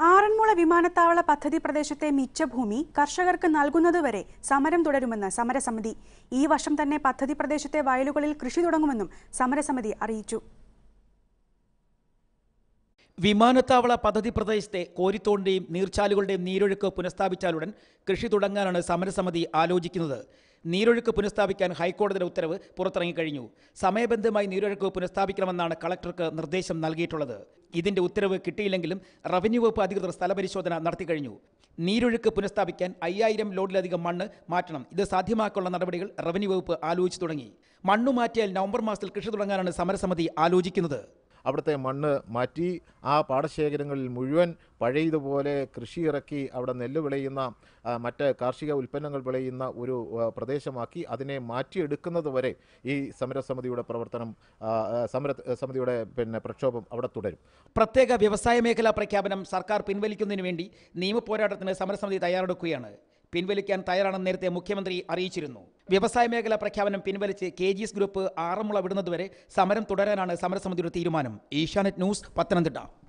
ആറന്മുള വിമാനത്താവള പദ്ധതി പ്രദേശത്തെ മിച്ചഭൂമി കർഷകർക്ക് നൽകുന്നതുവരെ സമരം തുടരുമെന്ന് സമരസമിതി ഈ വർഷം തന്നെ പദ്ധതി പ്രദേശത്തെ വയലുകളിൽ കൃഷി തുടങ്ങുമെന്നും സമരസമിതി അറിയിച്ചു വിമാനത്താവള പദ്ധതി പ്രദേശത്തെ കോരിത്തോണ്ടിന്റെയും നീർച്ചാലുകളുടെയും നീരൊഴുക്ക് പുനഃസ്ഥാപിച്ചാലുടൻ കൃഷി തുടങ്ങാനാണ് സമരസമിതി ആലോചിക്കുന്നത് നീരൊഴുക്ക് പുനഃസ്ഥാപിക്കാൻ ഹൈക്കോടതിയുടെ ഉത്തരവ് പുറത്തിറങ്ങിക്കഴിഞ്ഞു സമയബന്ധമായി നീരൊഴുക്ക് പുനഃസ്ഥാപിക്കണമെന്നാണ് കളക്ടർക്ക് നിർദ്ദേശം നൽകിയിട്ടുള്ളത് ഇതിന്റെ ഉത്തരവ് കിട്ടിയില്ലെങ്കിലും റവന്യൂ വകുപ്പ് അധികൃതർ സ്ഥലപരിശോധന നടത്തിക്കഴിഞ്ഞു നീരൊഴുക്ക് പുനഃസ്ഥാപിക്കാൻ അയ്യായിരം ലോഡിലധികം മണ്ണ് മാറ്റണം ഇത് സാധ്യമാക്കാനുള്ള നടപടികൾ റവന്യൂ വകുപ്പ് ആലോചിച്ചു തുടങ്ങി മണ്ണ് മാറ്റിയാൽ നവംബർ മാസത്തിൽ കൃഷി തുടങ്ങാനാണ് സമരസമിതി ആലോചിക്കുന്നത് അവിടുത്തെ മണ്ണ് മാറ്റി ആ പാടശേഖരങ്ങളിൽ മുഴുവൻ പഴയതുപോലെ കൃഷി ഇറക്കി അവിടെ നെല്ല് വിളയുന്ന ആ, മറ്റ് കാർഷിക ഉൽപ്പന്നങ്ങൾ വിളയുന്ന ഒരു ആ, പ്രദേശമാക്കി അതിനെ മാറ്റിയെടുക്കുന്നത് വരെ ഈ സമരസമിതിയുടെ പ്രവർത്തനം ആ, ആ, സമര സമിതിയുടെ പിന്നെ പ്രക്ഷോഭം അവിടെ തുടരും പ്രത്യേക വ്യവസായ മേഖലാ പ്രഖ്യാപനം സർക്കാർ പിൻവലിക്കുന്നതിന് വേണ്ടി നിയമപോരാട്ടത്തിന് സമരസമിതി തയ്യാറെടുക്കുകയാണ് പിൻവലിക്കാൻ തയ്യാറാണെന്ന് നേരത്തെ മുഖ്യമന്ത്രി അറിയിച്ചിരുന്നു വ്യവസായ മേഖലാ പ്രഖ്യാപനം പിൻവലിച്ച് K G S group Aranmula വിടുന്നതുവരെ സമരം തുടരാനാണ് സമരസമിതിയുടെ തീരുമാനം ഏഷ്യാനെറ്റ് ന്യൂസ് പത്തനംതിട്ട